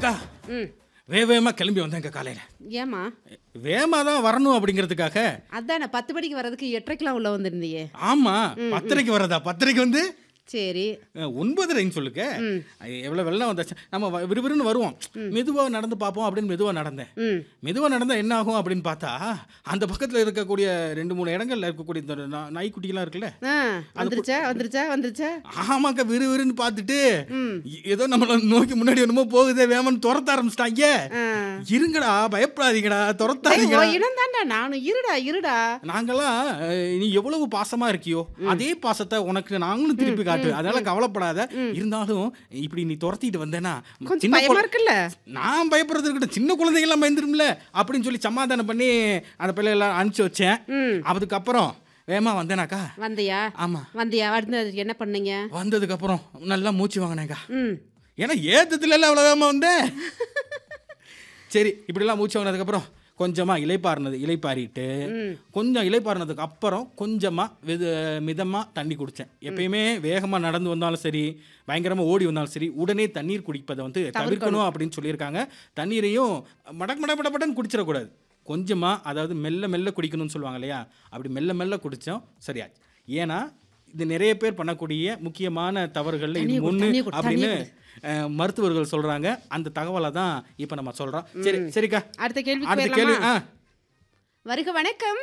அக்கா ம் வேக வேகமாக கிளம்பி வந்தேங்க காலையில் ஏம்மா வேகமாக தான் வரணும் அப்படிங்கிறதுக்காக அதானே பத்து மணிக்கு வர்றதுக்கு எட்டரைக்கெலாம் உள்ள வந்திருந்தியே ஆமாம் பத்தரைக்கு வரதா பத்தரைக்கு வந்து சரி அஹ், ஒன்பதரைன்னு சொல்லுங்க எவ்வளோ வெள்ளம் வந்தாச்சு நம்ம வ- விறுவிறுன்னு வருவோம் மெதுவாக நடந்து பார்ப்போம் அப்படின்னு மெதுவாக நடந்தேன் ம் மெதுவாக நடந்தால் என்ன ஆகும் அப்படின்னு பார்த்தா அந்த பக்கத்தில் இருக்கக்கூடிய ரெண்டு மூணு இடங்கள்ல இருக்கக்கூடிய இந்த நா- நாய்க்குட்டிலாம் இருக்குல்ல ஆ வந்துருச்சா வந்துருச்சா வந்துருச்சா ஆமாக்கா விறுவிறுன்னு பார்த்துட்டு ம் ஏதோ நம்மளை நோக்கி முன்னாடி என்னமோ போகுதே வேமன்னு துரத்த ஆரம்பிச்சிட்டாங்க ஆ இருங்கடா பயப்படாதீங்கடா டேய், துரத்தாதீங்கடா உன் இனம் தான்டா நானும் இருடா இருடா நாங்கெல்லாம் அஹ், நீ எவ்வளவு பாசமா இருக்கியோ அதே பாசத்தை உனக்கு நாங்களும் திருப்பி காட்டு அதனால கவலைப்படாத இருந்தாலும் இப்படி நீ துரத்திட்டு வந்தேன்னா கொஞ்சம் சின்ன பயமா குழ- இருக்குல்ல நான் பயப்படுறது இருக்கட்டும் சின்ன குழந்தைங்களாம் பயந்துரும்ல அப்படின்னு சொல்லி சமாதானம் பண்ணி அந்த பிள்ளைகளாம் அனுப்பிச்சு வச்சேன் ம் அதுக்கப்புறம் வேகமா வந்தேனாக்கா வந்தியா ஆமா வந்தியா அடுத்து என்ன பண்ணீங்க வந்ததுக்கு அப்புறம் நல்லா மூச்சு வாங்கினேக்கா ம் ஏன்னா ஏத்தத்துல எல்லாம் அவ்வளோ வேகமா வந்தேன் சரி இப்படிலாம் மூச்சு வாங்கினதுக்கப்புறம் கொஞ்சமாக இலைப்பாறினது இலைப்பாரிட்டு ம் கொஞ்சம் இலைப்பாறினதுக்கு அப்புறம் கொஞ்சமாக வெது மிதமாக தண்ணி குடித்தேன் எப்பயுமே வேகமாக நடந்து வந்தாலும் சரி பயங்கரமாக ஓடி வந்தாலும் சரி உடனே தண்ணீர் குடிப்பதை வந்து தவிர்க்கணும் அப்படின்னு சொல்லியிருக்காங்க தண்ணீரையும் மடக் மட மடப்படன்னு குடிச்சிடக்கூடாது கொஞ்சமாக அதாவது மெல்ல மெல்ல குடிக்கணும்னு சொல்லுவாங்க இல்லையா அப்படி மெல்ல மெல்ல குடித்தோம் சரியாச்சு ஏன்னா இது நிறைய பேர் பண்ணக்கூடிய முக்கியமான தவறுகளில் இது தண்ணியை குடி, ஒன்று தண்ணியை குடி, அப்படின்னு தண்ணியை அஹ், மருத்துவர்கள் சொல்கிறாங்க அந்த தகவலை தான் இப்போ நம்ம சொல்கிறோம் சரி சரிக்கா அடுத்த கேள்விக்கு அடுத்த கேள்வி போயிடலாமா ஆ வருக வணக்கம்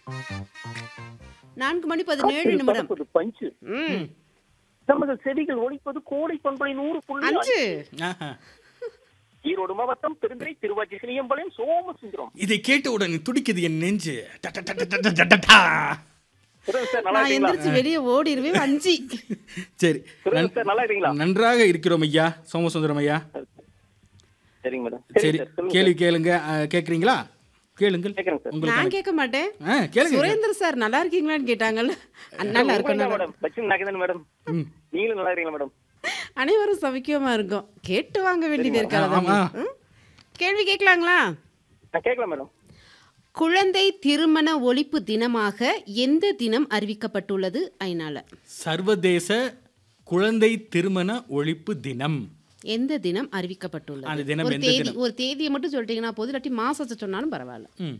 நான்கு மணி பதினேழு நிமிடம் பறப்பது பஞ்சு ம் நமது செடிகள் ஒழிப்பது கோடை பண்பலை நூறு புள்ளி அஞ்சு ஆஹா. ஈரோடு மாவட்டம் பெருந்துறை திருவாச்சி சினியம்பாளையம் சோமசுந்தரம் இதை கேட்ட உடனே துடிக்குது என் நெஞ்சு ட, ட, ட, ட, ட, ட, ட, ட. சுரேஷ் சார் நல்லா நான் இருக்கீங்களா எந்திரிச்சு வெளியே ஓடிடுவேன் அஞ்சு சரி சுரேஷ் சார் நல்லா இருக்கீங்களா நன்றாக இருக்கிறோம் ஐயா சோமசுந்தரம் ஐயா சரிங்க மேடம் சரி சார் சொல்லுங்க கேள்வி கேளுங்க அஹ், கேக்குறீங்களா கேளுங்கள் கேட்குறேங்க சார் உங்களுக்கு நான் கேட்க மாட்டேன் ஆ கேளுங்க சுரேந்தர் சார் நல்லா இருக்கீங்களான்னு கேட்டாங்கல்ல நல்லா இருக்கும் உண்மைதான் நல்லா மேடம் லட்சுமி நாகேந்திரன் மேடம் ம். நீங்களும் நல்லா இருக்கீங்களா மேடம் அனைவரும் சவிக்கியமா இருக்கும் கேட்டு வாங்க வேண்டியது இருக்காது ஆமா. தம்பி. ம்? கேள்வி கேட்கலாங்களா நான் கேட்கலாம் மேடம் குழந்தை திருமண ஒழிப்பு தினமாக எந்த தினம் அறிவிக்கப்பட்டுள்ளது ஐநால சர்வதேச குழந்தை திருமண ஒழிப்பு தினம் எந்த தினம் அறிவிக்கப்பட்டுள்ளது அந்த தினம் ஒரு எந்த தேதி தினம்? ஒரு தேதியை மட்டும் சொல்லிட்டீங்கன்னா போதும் இல்லாட்டி மாசத்தை சொன்னாலும் பரவாயில்ல ம்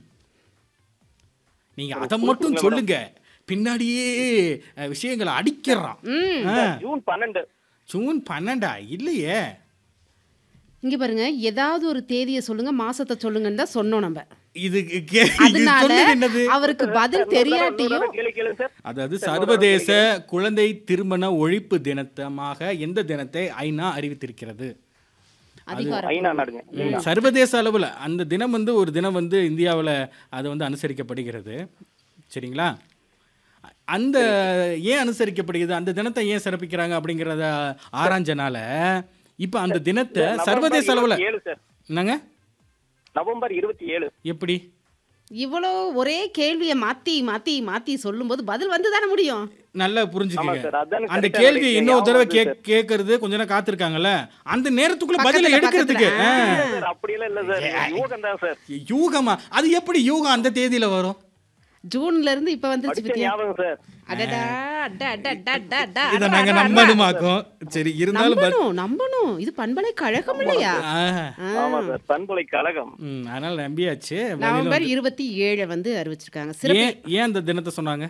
நீங்க அதை மட்டும் சொல்லுங்க பின்னாடியே அஹ், விஷயங்களை அடிக்கிறான் ம் ஆ, ஜூன் பன்னெண்டு ஜூன் பன்னெண்டா இல்லையே இங்க பாருங்க ஏதாவது ஒரு தேதியை சொல்லுங்க மாசத்தை சொல்லுங்கன்னு தான் சொன்னோம் நம்ம இது கே- இது அதனால சொன்னது என்னது அவருக்கு பதில் தெரியாட்டியும் கேள்வி கேளுங்க சார் அதாவது சர்வதேச குழந்தை திருமண ஒழிப்பு தினத்தமாக எந்த தினத்தை ஐநா அறிவித்திருக்கிறது அதிகாரம் ஐநா நாடுங்க ம், சர்வதேச அளவில் அந்த தினம் வந்து ஒரு தினம் வந்து இந்தியாவில் அது வந்து அனுசரிக்கப்படுகிறது சரிங்களா அந்த ஏன் அனுசரிக்கப்படுகிறது அந்த தினத்தை ஏன் சிறப்பிக்கிறாங்க அப்படிங்கிறத ஆராய்ஞ்சனால இப்போ அந்த தினத்தை சர்வதேச அளவில் ஏழு சார் என்னங்க நவம்பர் இருபத்தி ஏழு எப்படி இவ்வளோ ஒரே கேள்வியை மாத்தி மாத்தி மாத்தி சொல்லும்போது பதில் வந்து தானே முடியும் நல்லா ஆமா புரிஞ்சுக்கங்க சார் அதான் அந்த correct ஆ கேள்வி இருக்கு. இன்னொரு தடவை ஞாபகம் கே வருது கேட்கறது கொஞ்ச நேரம் காத்திருக்காங்கல்ல அந்த நேரத்துக்குள்ள பதில பக்கத்துல, எடுக்கிறதுக்கு பக்கத்துல. ஆ. இல்ல சார் அப்படியெல்லாம் இல்ல சார் யூகம் தான் சார் யூகமா அது எப்படி யூகம் அந்த தேதியில வரும் ஜூன்ல இருந்து இப்ப வந்துருச்சு படிச்ச பத்தியா ஞாபகம் சார் அடடா அட அட அட அட அட இதை அட, நாங்க அட, அட. நம்பணுமாக்கும் சரி இருந்தாலும் ப- நம்பணும் நம்பணும் இது பண்பலை கழகம் இல்லையா ஆஹா. ஆமா சார் பண்புலை கழகம் ம், அதனால நம்பியாச்சு பதிலும் நவம்பர் இருபத்தி ஏழை வந்து அறிவிச்சிருக்காங்க சிறப்பு ஏன் ஏன் அந்த தினத்தை சொன்னாங்க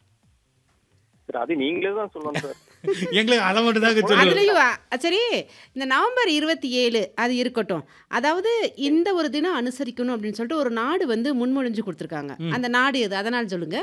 சார் அது நீங்களே தான் சொல்லணும் சார் எங்களுக்கு அதை மட்டும் தாங்க சொல்லு அதுலயும் அ, சரி இந்த நவம்பர் இருபத்தி ஏழு அது இருக்கட்டும் அதாவது இந்த ஒரு தினம் அனுசரிக்கணும் அப்படின்னு சொல்லிட்டு ஒரு நாடு வந்து முன்மொழிஞ்சு கொடுத்துருக்காங்க அந்த நாடு எது அதனால சொல்லுங்க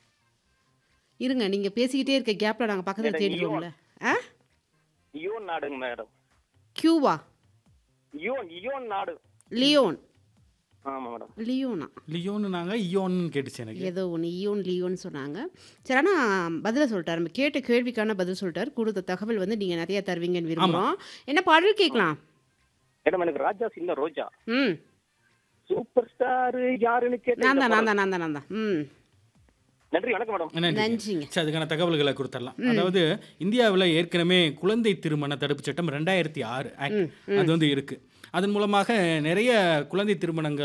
இருங்க நீங்க பேசிக்கிட்டே இருக்க கேப்ல நாங்க பக்கத்துல மேடம், தேடிடுவோம்ல ஆ யோன் நாடுங்க மேடம் கியூவா யோன் யோன் நாடு லியோன் ஆமா மேடம் லியோனா லியோன்னு நாங்க இயோன்னு கேட்டுச்சு எனக்கு ஏதோ ஒன்று ஈயோன் லியோன்னு சொன்னாங்க சரி ஆனால் பதிலை சொல்லிட்டாரு நம்ம கேட்ட கேள்விக்கான பதில் சொல்லிட்டாரு கொடுத்த தகவல் வந்து நீங்கள் நிறைய தருவீங்கன்னு விரும்புகிறோம் என்ன பாடல் கேட்கலாம் மேடம் எனக்கு ராஜா சின்ன ரோஜா ம் சூப்பர் ஸ்டார் யாருன்னு கேட்டேன் நான் தான் நான் தான் நான் தான் நான் தான் ம் நன்றி வணக்கம் மேடம் நன்றி. நன்றிங்க சரி அதுக்கான தகவல்களை கொடுத்துடலாம் அதாவது இந்தியாவில் ஏற்கனவே குழந்தை திருமண தடுப்பு சட்டம் ரெண்டாயிரத்தி ஆறு ஆக்ட் அது வந்து இருக்கு அதன் மூலமாக நிறைய குழந்தை திருமணங்கள்